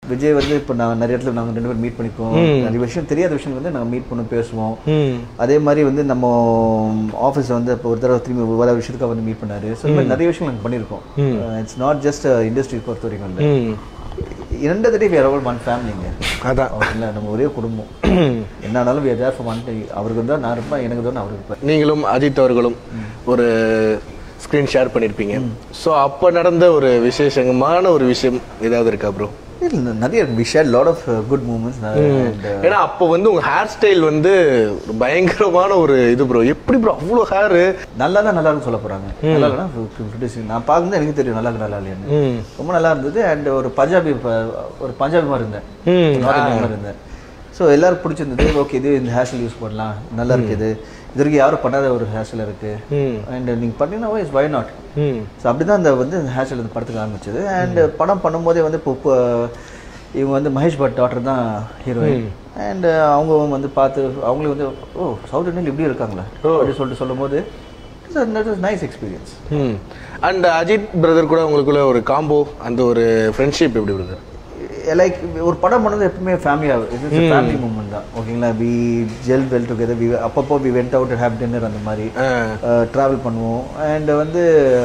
விஜய் வந்து இப்போ நாங்கள் நிறைய இடத்துல நாங்கள் ரெண்டு பேரும் மீட் பண்ணிக்குவோம் நிறைய விஷயம் தெரியாத விஷயம் வந்து நாங்கள் மீட் பண்ணி பேசுவோம் ம் அதே மாதிரி வந்து நம்ம ஆஃபீஸ் வந்து இப்போ ஒரு தடவை திரும்பி வேற விஷயத்துக்காக வந்து மீட் பண்ணாரு ஸோ இந்த மாதிரி நிறைய விஷயங்கள் நாங்கள் பண்ணியிருக்கோம் இட்ஸ் நாட் ஜஸ்ட் இண்டஸ்ட்ரி பொறுத்த வரைக்கும் இல்லை ம் இரண்டு தடவை வேற ஒன் ஃபேமிலிங்க அதான் ஓகேங்களா நம்ம ஒரே குடும்பம் என்ன ஆனாலும் வேறு தேர் ஒன் அவருக்கு தான் நான் இருப்பேன் எனக்கு தான் அவருக்கு இருப்பேன் நீங்களும் அஜித் அவர்களும் ஒரு ஸ்க்ரீன் ஷேர் பண்ணியிருப்பீங்க ஸோ அப்போ நடந்த ஒரு விசேஷமான ஒரு விஷயம் ஏதாவது இருக்கா ப்ரோ இல்லை நிறைய we share lot of good moments ஏன்னா அப்போ வந்து உங்க ஹேர் ஸ்டைல் வந்து ஒரு பயங்கரமான ஒரு இது ப்ரோ எப்படி ப்ரோ அவ்வளோ ஹேர் நல்லா தான் நல்லா இருக்குன்னு சொல்ல போறாங்க நல்லா இல்லைன்னா criticism. நான் பார்க்கும்போது எனக்கு தெரியும் நல்லா இருக்கு நல்லா இல்லையான்னு ம் ரொம்ப நல்லா இருந்தது அண்ட் ஒரு பஞ்சாபி ப- ஒரு பஞ்சாபி மாதிரி இருந்தேன் ம் North Indian மாதிரி இருந்தேன் ஸோ எல்லாரும் பிடிச்சிருந்தது ஓகே இது இந்த ஹேர் ஸ்டைல் யூஸ் பண்ணலாம் நல்லா இருக்குது இது வரைக்கும் யாரும் பண்ணாத ஒரு ஹேர் ஸ்டைல் இருக்கு ம் அண்ட் நீங்கள் பண்ணீங்கன்னா is why not hmm so அப்படி தான் அந்த வந்து ஹேர் ஸ்டைல் படத்துக்கு ஆரம்பிச்சது அண்ட் படம் பண்ணும்போதே வந்து இப்போ இப்போ இவங்க வந்து மகேஷ் பட் டாட்டர் தான் ஹீரோயின் அண்ட் அவங்க வந்து பார்த்து அவங்களே வந்து ஓ சவுத் இந்தியன் இப்படி இருக்காங்களா அப்படி சொல்லிட்டு சொல்லும்போது nice experience hmm and Ajith brother கூட உங்களுக்குள்ள ஒரு காம்போ அந்த ஒரு ஃப்ரெண்ட்ஷிப் எப்படி பிரதர் லைக் ஒரு படம் பண்ணது எப்பவுமே ஃபேமிலியாக இது ஃபேமிலி மூமெண்ட் தான் ஓகேங்களா we gel well together we அப்பப்போ we went out have dinner அந்த மாதிரி ட்ராவல் பண்ணுவோம் அண்ட் வந்து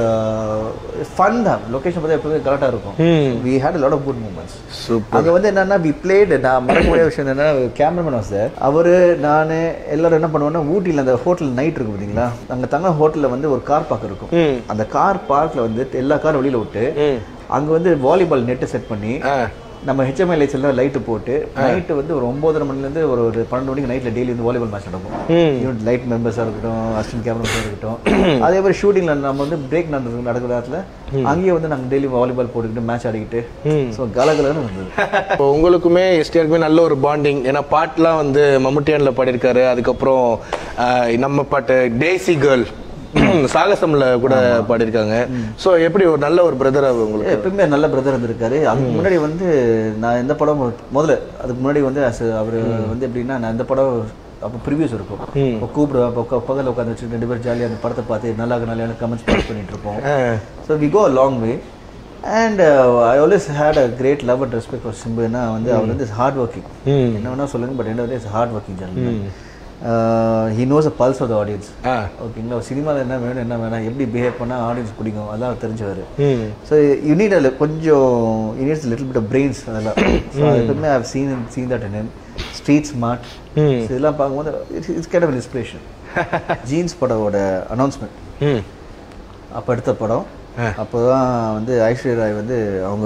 ஃபன் தான் லொக்கேஷன் பார்த்தா எப்பவுமே கரெக்டாக இருக்கும் hmm we had lot of good moments super அங்க வந்து என்னன்னா வி பிளேட் நான் மறக்க முடியாத விஷயம் என்னன்னா கேமராமேன் வாஸ் சார் அவரு நான் எல்லாரும் என்ன பண்ணுவோம்னா ஊட்டியில் அந்த ஹோட்டல் நைட் இருக்கு பார்த்தீங்களா அங்க தங்க ஹோட்டல்ல வந்து ஒரு கார் பார்க் இருக்கும் ம் அந்த கார் பார்க்ல வந்து எல்லா காரும் வெளியில விட்டு ம் அங்க வந்து வாலிபால் நெட்டு செட் பண்ணி ஆ நம்ம ஹெச்எம்ஐ லைட்ஸ் எல்லாம் லைட்டு போட்டு நைட்டு வந்து ஒரு ஒன்பதரை மணிலேருந்து ஒரு ஒரு பன்னெண்டு மணிக்கு நைட்டில் டெய்லி வந்து வாலிபால் மேட்ச் நடக்கும் ம் யூனிட் லைட் மெம்பர்ஸாக இருக்கட்டும் அசிஸ்டன்ட் கேமராஸாக இருக்கட்டும் அதே மாதிரி ஷூட்டிங்கில் நம்ம வந்து பிரேக் நடந்து நடக்கிற நேரத்தில் அங்கேயே வந்து நாங்கள் டெய்லி வாலிபால் போட்டுக்கிட்டு மேட்ச் ஆடிக்கிட்டு ம் ஸோ கலகலன்னு இருந்தது இப்போ உங்களுக்குமே எஸ்டிஆருக்குமே நல்ல ஒரு பாண்டிங் ஏன்னா பாட்டுலாம் வந்து மம்முட்டியான்ல பாடியிருக்காரு அதுக்கப்புறம் ஆஹ், நம்ம பாட்டு டேசி கேர்ள் சாகசம்ல கூட பாடியிருக்காங்க ஸோ எப்படி ஒரு நல்ல ஒரு பிரதர் உங்களுக்கு எப்பவுமே நல்ல பிரதர் இருந்திருக்காரு அதுக்கு முன்னாடி வந்து நான் எந்த படம் முதல்ல அதுக்கு முன்னாடி வந்து as a- அவர் வந்து எப்படின்னா நான் இந்த படம் அப்போ ப்ரிவியூஸ் இருக்கும் இப்போ கூப்பிடுவேன் அப்போ பக்கத்தில் உட்காந்து வச்சு ரெண்டு பேரும் ஜாலியாக அந்த படத்தை பார்த்து நல்லா இருக்கு, நல்லா கமெண்ட்ஸ் பாஸ் பண்ணிட்டு இருப்போம் so we go long way and I always had a great love and respect for சிம்புனா வந்து அவர் வந்து ஹார்ட் ஒர்க்கிங் ம் என்ன வேணா சொல்லுங்க பட் என்ன is hard working general he knows a pulse of the audience ah ஓகேங்களா சினிமாவில் என்ன வேணும் என்ன வேணாம் எப்படி பிஹேவ் பண்ணால் ஆடியன்ஸ் பிடிக்கும் அதெல்லாம் அவர் தெரிஞ்சவர் ம் ஸோ யூ நீட் அதில் கொஞ்சம் you needs little bit brains அதெல்லாம் ஸோ எப்பவுமே I seen seen that in street smart hmm இதெல்லாம் பார்க்கும்போது it's it's get inspiration Jeans படவோட அனௌன்ஸ்மெண்ட் ம் அப்போ எடுத்த படம் அப்போ தான் வந்து ஐஸ்வர்யா ராய் வந்து அவங்க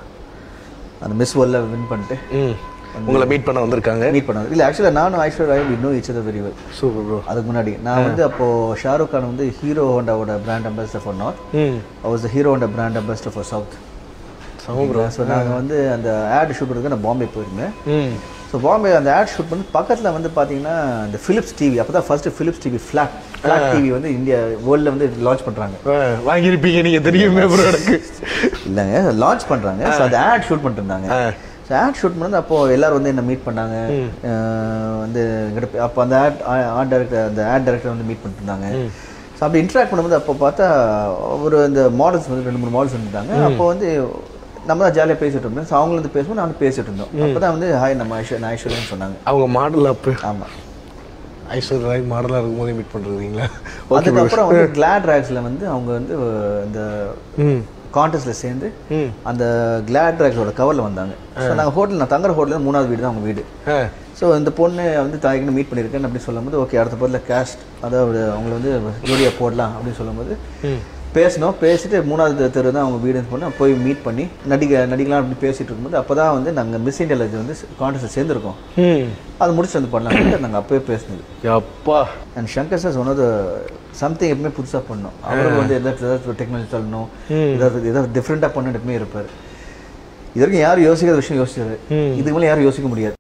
அந்த மிஸ் வேர்ல்டில் வின் பண்ணிட்டு ம் உங்களை மீட் பண்ண வந்திருக்காங்க மீட் பண்ணாங்க இல்லை ஆக்சுவலாக நானும் ஐஸ்வர்யா ராய் இன்னும் each other very well super bro அதுக்கு முன்னாடி நான் வந்து அப்போது ஷாருக் கான் வந்து ஹீரோ ஹோண்டாவோட brand ambassador for north hmm I was the Hero Honda brand ambassador for south சம ப்ரோ ஸோ நாங்கள் வந்து அந்த ஆட் ஷூட் எடுக்க நான் பாம்பே போயிருந்தேன் ம் ஸோ பாம்பே அந்த ஆட் ஷூட் பண்ணி பக்கத்தில் வந்து பார்த்தீங்கன்னா இந்த ஃபிலிப்ஸ் டிவி அப்போ தான் first Philips TV flat flat TV வந்து இந்தியா வேர்ல்டில் வந்து லான்ச் பண்ணுறாங்க ஆ, வாங்கியிருப்பீங்க நீங்க தெரியுமே ப்ரோ எனக்கு இல்லைங்க லான்ச் பண்ணுறாங்க ஸோ அந்த ஆட் ஷூட் பண்ணிட்டு இருந்தாங்க ஆ. ஸோ ஆட் ஷூட் பண்ணது அப்போ எல்லாரும் வந்து என்ன மீட் பண்ணாங்க அஹ் வந்து எங்கிட்ட அப்போ அந்த ஆட் ஆட் டைரக்டர் அந்த ஆட் டைரக்டர் வந்து மீட் பண்ணிட்டு இருந்தாங்க ஸோ அப்படி இன்ட்ராக்ட் பண்ணும்போது அப்போ பார்த்தா ஒரு அந்த மாடல்ஸ் வந்து ரெண்டு மூணு மாடல்ஸ் இருந்தாங்க அப்போ வந்து நம்ம தான் ஜாலியாக பேசிட்டு இருந்தோம் ஸோ அவங்களும் வந்து பேசும்போது நானும் பேசிட்டு இருந்தோம் அப்போ தான் வந்து ஹாய் நம்ம ஐஸ்வர் நான் ஐஸ்வர்யன்னு சொன்னாங்க அவங்க மாடல் அப்போ ஆமாம் ஐஸ்வர்யா ராய் மாடலாக இருக்கும்போதே மீட் பண்ணுறீங்களா அதுக்கப்புறம் வந்து கிளாட் ரேக்ஸில் வந்து அவங்க வந்து இந்த ம் கான்டெஸ்ட்டில் சேர்ந்து ம் அந்த கிளாட் ரேக்ஸோட கவரில் வந்தாங்க ஸோ நாங்கள் ஹோட்டல் நான் தங்குற ஹோட்டலில் மூணாவது வீடு தான் அவங்க வீடு ஆ ஸோ இந்த பொண்ணு வந்து தாய்க்கு மீட் பண்ணியிருக்கேன் அப்படி சொல்லும்போது ஓகே அடுத்த பதில் கேஸ்ட் அதாவது அவங்கள வந்து ஜோடியாக போடலாம் அப்படின்னு சொல்லும்போது ம் பேசினோம் பேசிட்டு மூணாவது தெரு தான் அவங்க வீடு பண்ண போய் மீட் பண்ணி நடிக்க நடிக்கலாம் அப்படி பேசிட்டு இருக்கும்போது அப்போ தான் வந்து நாங்கள் மிஸ் இந்தியாவில் வந்து கான்டெஸ்ட்டில் சேர்ந்துருக்கோம் ம் அது முடிச்சு வந்து பண்ணலாம் நாங்கள் அப்போயே பேசினது அப்பா அண்ட் சங்கர் சார் சொன்னது சம்திங் எப்பவுமே புதுசாக பண்ணணும் அவருக்கு வந்து எதாவது ஏதாவது டெக்னாலஜி சொல்லணும் ஏதாவது ஏதாவது டிஃப்ரெண்ட்டாக பண்ணணும் எப்பவுமே இருப்பார் இது வரைக்கும் யாரும் யோசிக்காத விஷயம் யோசிச்சாரு இதுக்கு மேலே யாரும் யோசிக்க முடியாது